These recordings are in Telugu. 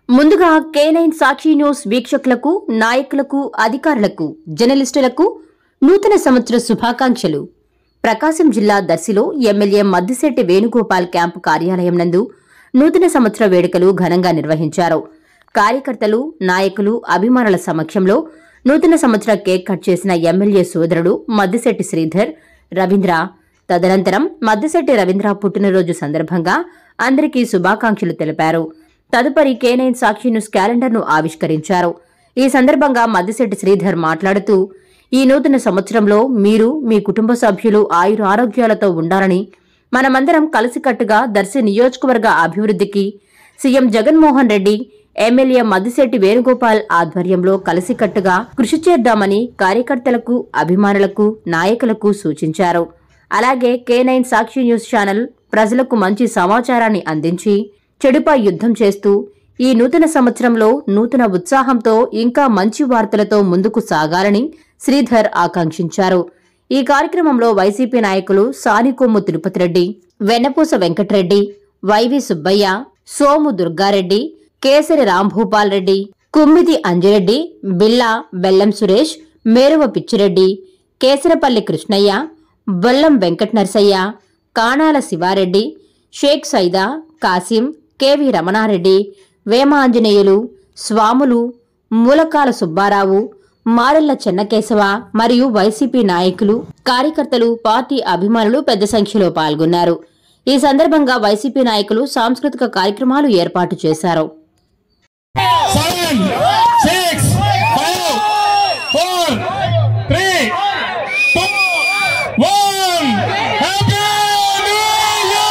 ముందుగా కే నైన్ సాక్షి న్యూస్ వీక్షకులకు నాయకులకు అధికారులకు జర్నలిస్టులకు నూతన సంవత్సర శుభాకాంక్షలు ప్రకాశం జిల్లా దర్శిలో ఎమ్మెల్యే మద్దిశెట్టి వేణుగోపాల్ క్యాంపు కార్యాలయం నందు నూతన సంవత్సర వేడుకలు ఘనంగా నిర్వహించారు కార్యకర్తలు నాయకులు అభిమానుల సమక్షంలో నూతన సంవత్సర కేక్ కట్ చేసిన ఎమ్మెల్యే సోదరుడు మద్దిశెట్టి శ్రీధర్ రవీంద్ర తదనంతరం మద్దిశెట్టి రవీంద్ర పుట్టినరోజు సందర్భంగా అందరికీ శుభాకాంక్షలు తెలిపారు తదుపరి కే నైన్ సాక్షి న్యూస్ క్యాలెండర్ను ఆవిష్కరించారు ఈ సందర్భంగా మద్దిశెట్టి శ్రీధర్ మాట్లాడుతూ ఈ నూతన సంవత్సరంలో మీరు మీ కుటుంబ సభ్యులు ఆయుర ఆరోగ్యాలతో ఉండాలని మనమందరం కలిసికట్టుగా దర్శి నియోజకవర్గ అభివృద్ధికి సీఎం జగన్మోహన్ రెడ్డి ఎమ్మెల్యే మద్దిశెట్టి వేణుగోపాల్ ఆధ్వర్యంలో కలిసికట్టుగా కృషి చేద్దామని కార్యకర్తలకు అభిమానులకు నాయకులకు సూచించారు అలాగే K nine Sakshi news channel ప్రజలకు మంచి సమాచారాన్ని అందించి చెడుపై యుద్ధం చేస్తూ ఈ నూతన సంవత్సరంలో నూతన ఉత్సాహంతో ఇంకా మంచి వార్తలతో ముందుకు సాగాలని శ్రీధర్ ఆకాంక్షించారు ఈ కార్యక్రమంలో వైసీపీ నాయకులు సానికొమ్ము తిరుపతి రెడ్డి వెన్నపూస వెంకటరెడ్డి వైవి సుబ్బయ్య సోము దుర్గారెడ్డి కేసరి రాంభూపాల్ రెడ్డి కుమ్మిది అంజిరెడ్డి బిల్లా బెల్లం సురేష్ మేరువ పిచ్చిరెడ్డి కేసరపల్లి కృష్ణయ్య బొల్లం వెంకట నరసయ్య కాణాల శివారెడ్డి షేక్ సైదా కాసిం కెవి రమణారెడ్డి వేమ ఆంజనేయులు స్వాములు మూలకాల సుబ్బారావు మారెళ్ల చెన్నకేశవ మరియు వైసీపీ నాయకులు కార్యకర్తలు పార్టీ అభిమానులు పెద్ద సంఖ్యలో పాల్గొన్నారు ఈ సందర్భంగా వైసీపీ నాయకులు సాంస్కృతిక కార్యక్రమాలు ఏర్పాటు చేశారు seven, six, five, four, three, two, one. Happy New Year!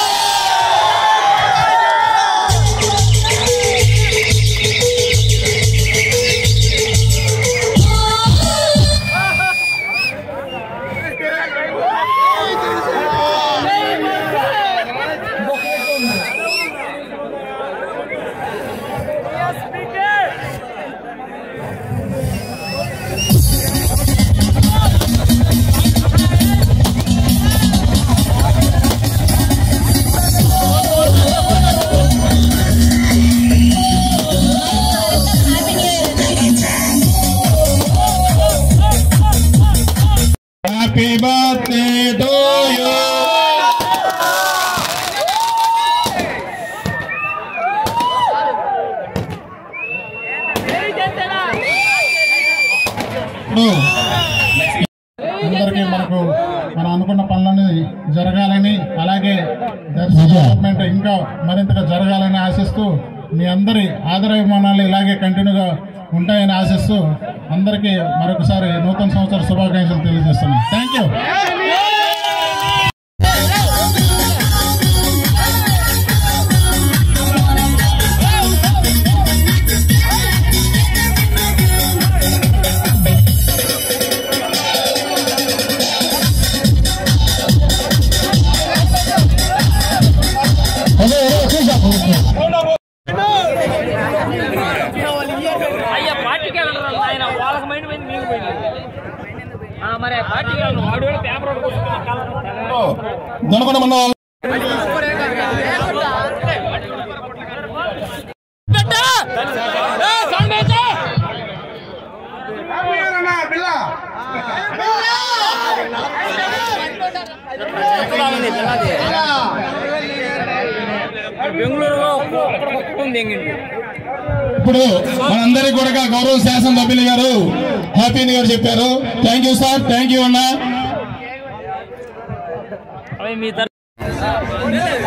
Happy birthday to you. ఇప్పుడు అందరికీ మనకు మనం అనుకున్న పనులన్నీ జరగాలని అలాగే దర్శన డెవలప్మెంట్ ఇంకా మరింతగా జరగాలని ఆశిస్తూ మీ అందరి ఆదరాభిమానాలు ఇలాగే కంటిన్యూగా ఉంటాయని ఆశిస్తూ అందరికీ మరొకసారి నూతన సంవత్సర శుభాకాంక్షలు తెలియజేస్తున్నాను థ్యాంక్ యూ అయ్యా పార్టీకి వెళ్ళరు ఆయన వాళ్ళకి మైండ్ పోయింది మీకు పోయింది ఆ, మరి ఆ పార్టీకి వెళ్ళను వాడు కూడా పేపర్ ఒకటి కొట్టుకుని దొనకొండ మండలం బెంగళూరులో ఒక్కడ కుటుంబం తెంగింది ఇప్పుడు మనందరికీ కూడా గౌరవ శాసన సభ్యులు గారు హ్యాపీ న్యూ ఇయర్ చెప్పారు thank you sir thank you అన్నా అవి మీ తర